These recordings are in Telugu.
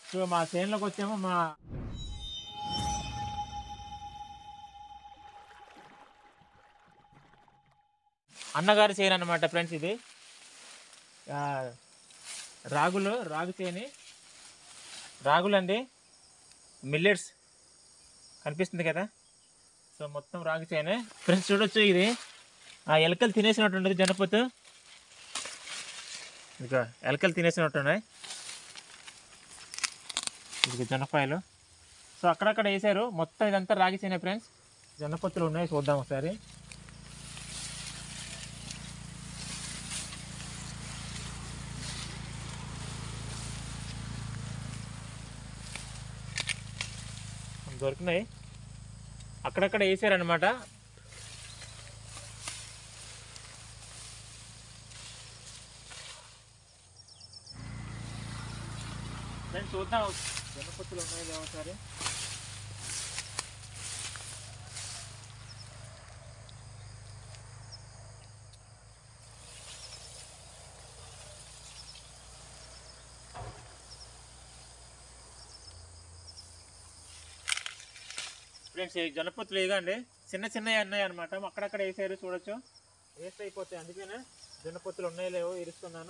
సో మా చేనులోకి వచ్చాము మా అన్నగారి చేను అనమాట ఫ్రెండ్స్ ఇది ఆ, రాగులు రాగు చేని రాగులండి మిల్లెట్స్ కనిపిస్తుంది కదా సో మొత్తం రాగి చేనే ఫ్రెండ్స్ చూడొచ్చు ఇది ఆ ఎలకలు తినేసినట్టు ఉండదు జనపతు ఇక ఎలకలు తినేసినట్టు ఉన్నాయి ఇది జనపాయలు సో అక్కడక్కడ వేసారు మొత్తం ఇదంతా రాగి చేనే ఫ్రెండ్స్ జనపత్తులు ఉన్నాయి చూద్దాం ఒకసారి దొరికినాయి అక్కడక్కడ వేసారనమాట నేను చూద్దాం జనపత్తులు ఉన్నాయి లేవో ఒకసారి ఫ్రెండ్స్ ఈ జనపత్తులు ఇదండి చిన్న చిన్నవి ఉన్నాయి అనమాట అక్కడక్కడ వేసారు చూడొచ్చు వేస్ట్ అయిపోతాయి అందుకనే జనపత్తులు ఉన్నాయి లేవో ఇరుస్తున్నాను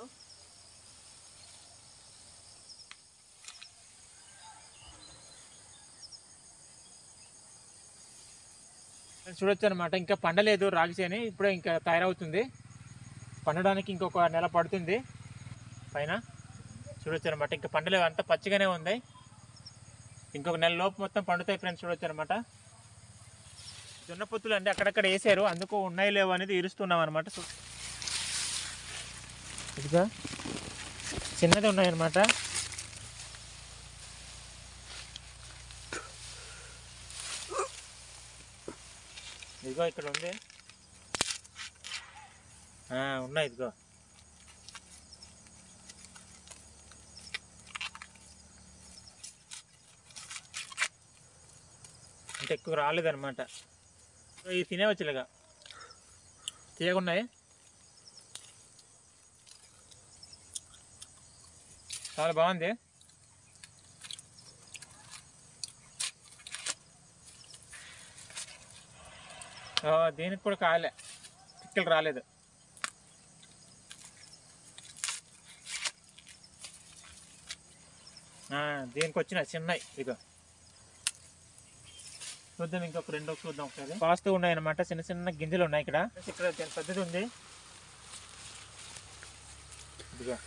ఫ్రెండ్స్ చూడొచ్చు అనమాట ఇంకా పండలేదు రాగి చేని ఇప్పుడే ఇంకా తయారవుతుంది పండడానికి ఇంకొక నెల పడుతుంది పైన చూడొచ్చు అనమాట ఇంకా పండలేవు అంతా పచ్చిగానే ఉంది ఇంకొక నెల లోపు మొత్తం పండుతాయి ఫ్రెండ్స్ చూడొచ్చు అనమాట జొన్న పొత్తులు అండి అక్కడక్కడ వేసారు అందుకు ఉన్నాయి లేవు అనేది ఇరుస్తున్నాం అనమాట ఇదిగా చిన్నది ఉన్నాయన్నమాట ఇదిగో ఇక్కడ ఉంది ఆ, ఉన్నాయి ఇదిగో అంటే ఎక్కువ రాలేదన్నమాట సో ఇవి తినేవచ్చులేగా తీయగున్నాయి చాలా బాగుంది ఆ, దీనికి కూడా కాయలే పిక్కలు రాలేదు ఆ, దీనికి వచ్చిన చిన్నవి ఇక చూద్దాం ఇంకొక రెండు చూద్దాం ఒకసారి కాస్తూ ఉన్నాయి అనమాట చిన్న చిన్న గింజలు ఉన్నాయి ఇక్కడ ఇక్కడ చాలా పెద్దది ఉంది ఇదిగో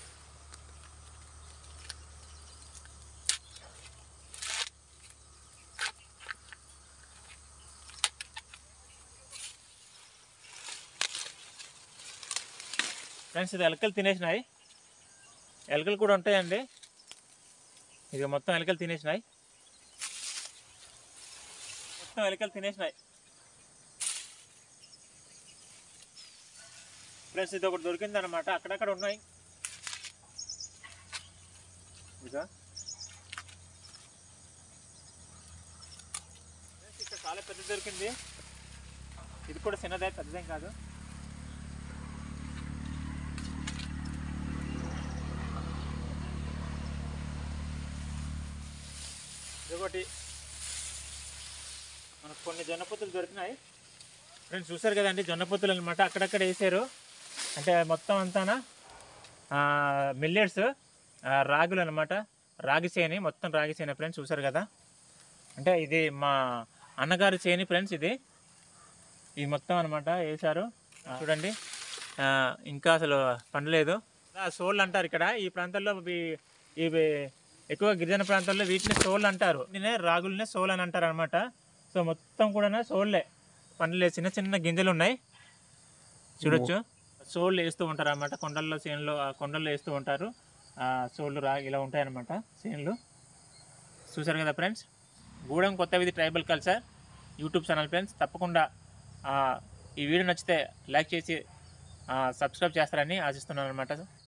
ఫ్రెండ్స్ ఇది ఎలకలు తినేసినాయి ఎలకలు కూడా ఉంటాయండి ఇది మొత్తం ఎలకలు తినేసినాయి మొత్తం ఎలకలు తినేసినాయి ఫ్రెండ్స్ ఇది ఒకటి దొరికింది అనమాట అక్కడక్కడ ఉన్నాయి ఇదా ఫ్రెండ్స్ ఇక్కడ చాలా పెద్ద దొరికింది ఇది కూడా చిన్నదే పెద్దదేం కాదు ఇదొకటి మనకు కొన్ని జొన్నపొత్తులు దొరికినాయి ఫ్రెండ్స్ చూసారు కదండి జొన్నపొత్తులు అనమాట అక్కడక్కడ వేసారు అంటే మొత్తం అంతానా మిల్లెట్స్ రాగులు అనమాట రాగి చేని మొత్తం రాగి చేని ఫ్రెండ్స్ చూసారు కదా అంటే ఇది మా అన్నగారి చేని ఫ్రెండ్స్ ఇది ఇది మొత్తం అనమాట వేశారు ఆ, చూడండి ఆ, ఇంకా అసలు పండలేదు సోళ్ళు అంటారు ఇక్కడ ఈ ప్రాంతాల్లో ఇవి- ఇవి ఎక్కువ గిరిజన ప్రాంతాల్లో వీటిని సోళ్ళు అంటారు నేనే రాగులనే సోల్ అని అంటారు అనమాట సో మొత్తం కూడా సోళ్ళే పండ్లే చిన్న చిన్న గింజలు ఉన్నాయి చూడొచ్చు సోళ్ళు వేస్తూ ఉంటారు అనమాట కొండల్లో చేనులో ఆ కొండల్లో వేస్తూ ఉంటారు ఆ సోళ్ళు రా ఇలా ఉంటాయి అనమాట చేనులు చూసారు కదా ఫ్రెండ్స్ గూడెం కొత్త విధి tribal culture YouTube channel friends తప్పకుండా ఆ, ఈ వీడియో నచ్చితే లైక్ చేసి ఆ, సబ్స్క్రైబ్ చేస్తారని ఆశిస్తున్నాను అనమాట